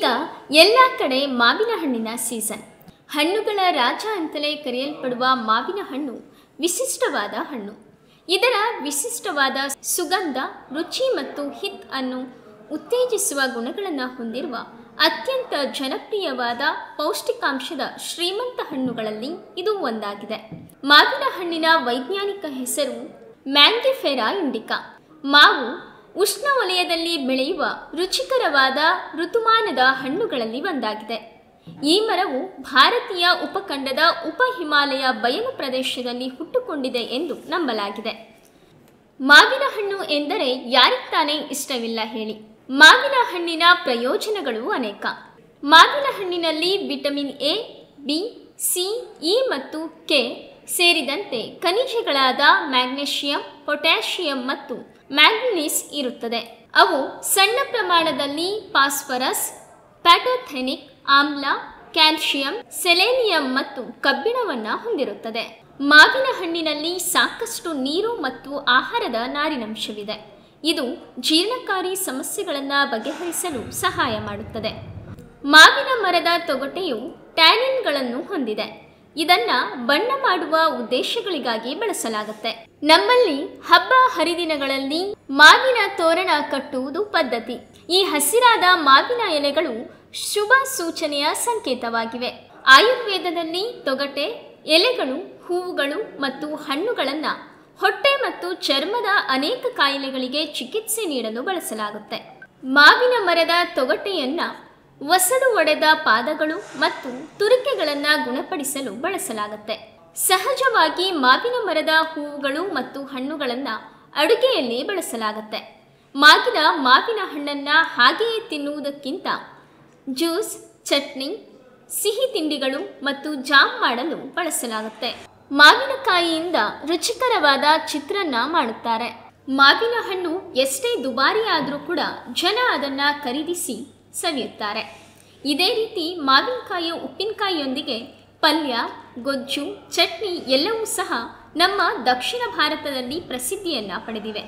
ಈಗ ಎಲ್ಲ ಕಡೆ ಮಾವಿನ ಹಣ್ಣಿನ ಸೀಸನ್ ಹಣ್ಣುಗಳ ರಾಜ ಅಂತಲೇ ಕರೆಯಲ್ಪಡುವ ಮಾವಿನ ಹಣ್ಣು ವಿಶಿಷ್ಟವಾದ ಹಣ್ಣು ಇದರ ವಿಶಿಷ್ಟವಾದ ಸುಗಂಧ ರುಚಿ ಮತ್ತು ಹಿತ್ ಅನ್ನು ಉತ್ತೇಜಿಸುವ ಗುಣಗಳನ್ನು ಹೊಂದಿರುವ ಅತ್ಯಂತ ಜನಪ್ರಿಯವಾದ ಪೌಷ್ಟಿಕಾಂಶದ ಶ್ರೀಮಂತ ಹಣ್ಣುಗಳಲ್ಲಿ ಇದು ಒಂದಾಗಿದೆ ಮಾವಿನ ಹಣ್ಣಿನ ವೈಜ್ಞಾನಿಕ ಹೆಸರು ಮ್ಯಾಂಗಿಫೆರಾ ಇಂಡಿಕಾ ಮಾವು ಉಷ್ಣವಲಯದಲ್ಲಿ ಬೆಳೆಯುವ ರುಚಿಕರವಾದ ಋತುಮಾನದ ಹಣ್ಣುಗಳಲ್ಲಿ ಒಂದಾಗಿದೆ ಈ ಮರವು ಭಾರತೀಯ ಉಪಖಂಡದ ಉಪ ಹಿಮಾಲಯ ಬಯಲು ಪ್ರದೇಶದಲ್ಲಿ ಹುಟ್ಟುಕೊಂಡಿದೆ ಎಂದು ನಂಬಲಾಗಿದೆ ಮಾವಿನ ಹಣ್ಣು ಎಂದರೆ ಯಾರಿಗೆ ತಾನೇ ಇಷ್ಟವಿಲ್ಲ ಹೇಳಿ ಮಾವಿನ ಹಣ್ಣಿನ ಪ್ರಯೋಜನಗಳು ಅನೇಕ ಮಾವಿನ ಹಣ್ಣಿನಲ್ಲಿ vitamin A B C E ಮತ್ತು ಕೆ ಸೇರಿದಂತೆ ಖನಿಜಗಳಾದ ಮ್ಯಾಗ್ನೆಷಿಯಂ ಪೊಟ್ಯಾಷಿಯಂ ಮತ್ತು ಮ್ಯಾಂಗನೀಸ್ ಇರುತ್ತದೆ ಅವು ಸಣ್ಣ ಪ್ರಮಾಣದಲ್ಲಿ ಫಾಸ್ಫರಸ್ ಪ್ಯಾಟೋಥೆನಿಕ್ ಆಮ್ಲ ಕ್ಯಾಲ್ಸಿಯಂ ಸೆಲೆನಿಯಂ ಮತ್ತು ಕಬ್ಬಿಣವನ್ನು ಹೊಂದಿರುತ್ತದೆ ಮಾವಿನ ಹಣ್ಣಿನಲ್ಲಿ ಸಾಕಷ್ಟು ನೀರು ಮತ್ತು ಆಹಾರದ ನಾರಿನಂಶವಿದೆ ಇದು ಜೀರ್ಣಕಾರಿ ಸಮಸ್ಯೆಗಳನ್ನು ಬಗೆಹರಿಸಲು ಸಹಾಯ ಮಾಡುತ್ತದೆ ಮಾವಿನ ಮರದ ತೊಗಟೆಯು ಟ್ಯಾನಿನ್ಗಳನ್ನು ಹೊಂದಿದೆ ಇದನ್ನ ಬಣ್ಣ ಮಾಡುವ ಉದ್ದೇಶಗಳಿಗಾಗಿ ಬಳಸಲಾಗುತ್ತೆ ನಮ್ಮಲ್ಲಿ ಹಬ್ಬ ಹರಿದಿನಗಳಲ್ಲಿ ಮಾವಿನ ತೋರಣ ಕಟ್ಟುವುದು ಪದ್ಧತಿ ಈ ಹಸಿರಾದ ಮಾವಿನ ಎಲೆಗಳು ಶುಭ ಸೂಚನೆಯ ಸಂಕೇತವಾಗಿವೆ ಆಯುರ್ವೇದದಲ್ಲಿ ತೊಗಟೆ ಎಲೆಗಳು ಹೂವುಗಳು ಮತ್ತು ಹಣ್ಣುಗಳನ್ನು ಹೊಟ್ಟೆ ಮತ್ತು ಚರ್ಮದ ಅನೇಕ ಕಾಯಿಲೆಗಳಿಗೆ ಚಿಕಿತ್ಸೆ ನೀಡಲು ಬಳಸಲಾಗುತ್ತೆ ಮಾವಿನ ಮರದ ತೊಗಟೆಯನ್ನ ಒಸಡು ಒಡೆದ ಪಾದಗಳು ಮತ್ತು ತುರಿಕೆಗಳನ್ನು ಗುಣಪಡಿಸಲು ಬಳಸಲಾಗುತ್ತೆ ಸಹಜವಾಗಿ ಮಾವಿನ ಮರದ ಹೂವುಗಳು ಮತ್ತು ಹಣ್ಣುಗಳನ್ನು ಅಡುಗೆಯಲ್ಲಿ ಬಳಸಲಾಗುತ್ತೆ ಮಾಗಿದ ಮಾವಿನ ಹಣ್ಣನ್ನು ಹಾಗೆಯೇ ತಿನ್ನುವುದಕ್ಕಿಂತ ಜ್ಯೂಸ್ ಚಟ್ನಿ ಸಿಹಿ ತಿಂಡಿಗಳು ಮತ್ತು ಜಾಮ್ ಮಾಡಲು ಬಳಸಲಾಗುತ್ತೆ ಮಾವಿನಕಾಯಿಯಿಂದ ರುಚಿಕರವಾದ ಚಿತ್ರಾನ್ನ ಮಾಡುತ್ತಾರೆ ಮಾವಿನ ಹಣ್ಣು ಎಷ್ಟೇ ದುಬಾರಿ ಆದರೂ ಕೂಡ ಜನ ಅದನ್ನು ಖರೀದಿಸಿ ಸವಿಯುತ್ತಾರೆ ಇದೇ ರೀತಿ ಮಾವಿನಕಾಯಿಯ ಉಪ್ಪಿನಕಾಯಿಯೊಂದಿಗೆ ಪಲ್ಯ ಗೊಜ್ಜು ಚಟ್ನಿ ಎಲ್ಲವೂ ಸಹ ನಮ್ಮ ದಕ್ಷಿಣ ಭಾರತದಲ್ಲಿ ಪ್ರಸಿದ್ಧಿಯನ್ನು ಪಡೆದಿವೆ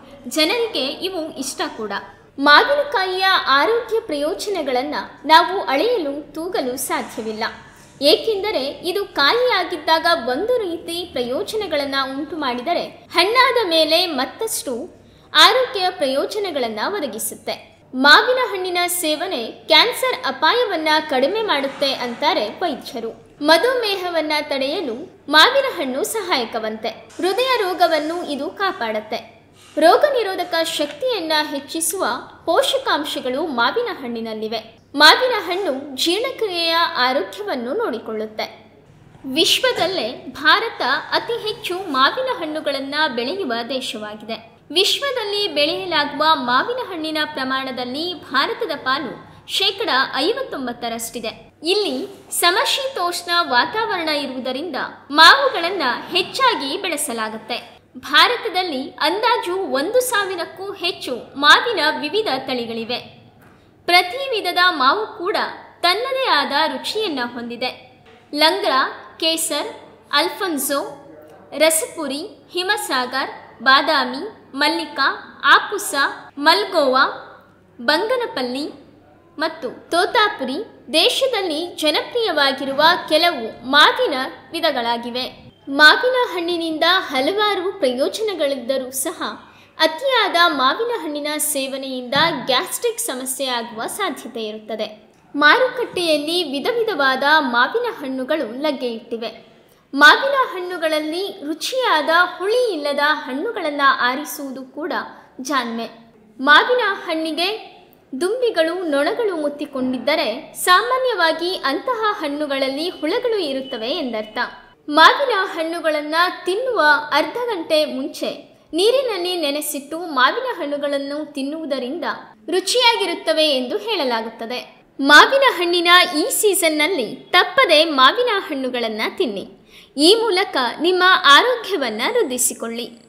ಜನರಿಗೆ ಇವು ಇಷ್ಟ ಕೂಡ ಮಾವಿನಕಾಯಿಯ ಆರೋಗ್ಯ ಪ್ರಯೋಜನಗಳನ್ನು ನಾವು ಅಳೆಯಲು ತೂಗಲು ಸಾಧ್ಯವಿಲ್ಲ ಏಕೆಂದರೆ ಇದು ಕಾಯಿಯಾಗಿದ್ದಾಗ ಒಂದು ರೀತಿ ಪ್ರಯೋಜನಗಳನ್ನು ಉಂಟು ಮಾಡಿದರೆ ಹಣ್ಣಾದ ಮೇಲೆ ಮತ್ತಷ್ಟು ಆರೋಗ್ಯ ಪ್ರಯೋಜನಗಳನ್ನು ಒದಗಿಸುತ್ತೆ ಮಾವಿನ ಹಣ್ಣಿನ ಸೇವನೆ ಕ್ಯಾನ್ಸರ್ ಅಪಾಯವನ್ನ ಕಡಿಮೆ ಮಾಡುತ್ತೆ ಅಂತಾರೆ ವೈದ್ಯರು ಮಧುಮೇಹವನ್ನ ತಡೆಯಲು ಮಾವಿನ ಹಣ್ಣು ಸಹಾಯಕವಂತೆ ಹೃದಯ ರೋಗವನ್ನು ಇದು ಕಾಪಾಡುತ್ತೆ ರೋಗ ನಿರೋಧಕ ಶಕ್ತಿಯನ್ನ ಹೆಚ್ಚಿಸುವ ಪೋಷಕಾಂಶಗಳು ಮಾವಿನ ಹಣ್ಣಿನಲ್ಲಿವೆ ಮಾವಿನ ಹಣ್ಣು ಜೀರ್ಣಕ್ರಿಯೆಯ ಆರೋಗ್ಯವನ್ನು ನೋಡಿಕೊಳ್ಳುತ್ತೆ ವಿಶ್ವದಲ್ಲೇ ಭಾರತ ಅತಿ ಹೆಚ್ಚು ಮಾವಿನ ಹಣ್ಣುಗಳನ್ನು ಬೆಳೆಯುವ ದೇಶವಾಗಿದೆ ವಿಶ್ವದಲ್ಲಿ ಬೆಳೆಯಲಾಗುವ ಮಾವಿನ ಹಣ್ಣಿನ ಪ್ರಮಾಣದಲ್ಲಿ ಭಾರತದ ಪಾಲು ಶೇಕಡ ಐವತ್ತೊಂಬತ್ತರಷ್ಟಿದೆ ಇಲ್ಲಿ ಸಮಶೀತೋಷ್ಣ ವಾತಾವರಣ ಇರುವುದರಿಂದ ಮಾವುಗಳನ್ನು ಹೆಚ್ಚಾಗಿ ಬೆಳೆಸಲಾಗುತ್ತೆ ಭಾರತದಲ್ಲಿ ಅಂದಾಜು ಒಂದು ಸಾವಿರಕ್ಕೂ ಹೆಚ್ಚು ಮಾವಿನ ವಿವಿಧ ತಳಿಗಳಿವೆ ಪ್ರತಿ ವಿಧದ ಮಾವು ಕೂಡ ತನ್ನದೇ ಆದ ರುಚಿಯನ್ನ ಹೊಂದಿದೆ ಲಂಗ್ರ ಕೇಸರ್ ಅಲ್ಫನ್ಸೋ ರಸಪುರಿ ಹಿಮಸಾಗರ್ ಬಾದಾಮಿ ಮಲ್ಲಿಕಾ ಆಪುಸ ಮಲ್ಗೋವಾ ಬಂಗನಪಲ್ಲಿ ಮತ್ತು ತೋತಾಪುರಿ ದೇಶದಲ್ಲಿ ಜನಪ್ರಿಯವಾಗಿರುವ ಕೆಲವು ಮಾವಿನ ವಿಧಗಳಾಗಿವೆ ಮಾವಿನ ಹಣ್ಣಿನಿಂದ ಹಲವಾರು ಪ್ರಯೋಜನಗಳಿದ್ದರೂ ಸಹ ಅತಿಯಾದ ಮಾವಿನ ಹಣ್ಣಿನ ಸೇವನೆಯಿಂದ ಗ್ಯಾಸ್ಟ್ರಿಕ್ ಸಮಸ್ಯೆ ಆಗುವ ಸಾಧ್ಯತೆ ಇರುತ್ತದೆ ಮಾರುಕಟ್ಟೆಯಲ್ಲಿ ವಿಧ ವಿಧವಾದ ಮಾವಿನ ಹಣ್ಣುಗಳು ಲಗ್ಗೆ ಇಟ್ಟಿವೆ ಮಾವಿನ ಹಣ್ಣುಗಳಲ್ಲಿ ರುಚಿಯಾದ ಹುಳಿ ಇಲ್ಲದ ಹಣ್ಣುಗಳನ್ನು ಆರಿಸುವುದು ಕೂಡ ಜಾಣ್ಮೆ ಮಾವಿನ ಹಣ್ಣಿಗೆ ದುಂಬಿಗಳು ನೊಣಗಳು ಮುತ್ತಿಕೊಂಡಿದ್ದರೆ ಸಾಮಾನ್ಯವಾಗಿ ಅಂತಹ ಹಣ್ಣುಗಳಲ್ಲಿ ಹುಳಗಳು ಇರುತ್ತವೆ ಎಂದರ್ಥ ಮಾವಿನ ಹಣ್ಣುಗಳನ್ನು ತಿನ್ನುವ ಅರ್ಧ ಗಂಟೆ ಮುಂಚೆ ನೀರಿನಲ್ಲಿ ನೆನೆಸಿಟ್ಟು ಮಾವಿನ ಹಣ್ಣುಗಳನ್ನು ತಿನ್ನುವುದರಿಂದ ರುಚಿಯಾಗಿರುತ್ತವೆ ಎಂದು ಹೇಳಲಾಗುತ್ತದೆ ಮಾವಿನ ಹಣ್ಣಿನ ಈ ಸೀಸನ್ನಲ್ಲಿ ತಪ್ಪದೆ ಮಾವಿನ ಹಣ್ಣುಗಳನ್ನು ತಿನ್ನಿ ಈ ಮೂಲಕ ನಿಮ್ಮ ಆರೋಗ್ಯವನ್ನು ವೃದ್ಧಿಸಿಕೊಳ್ಳಿ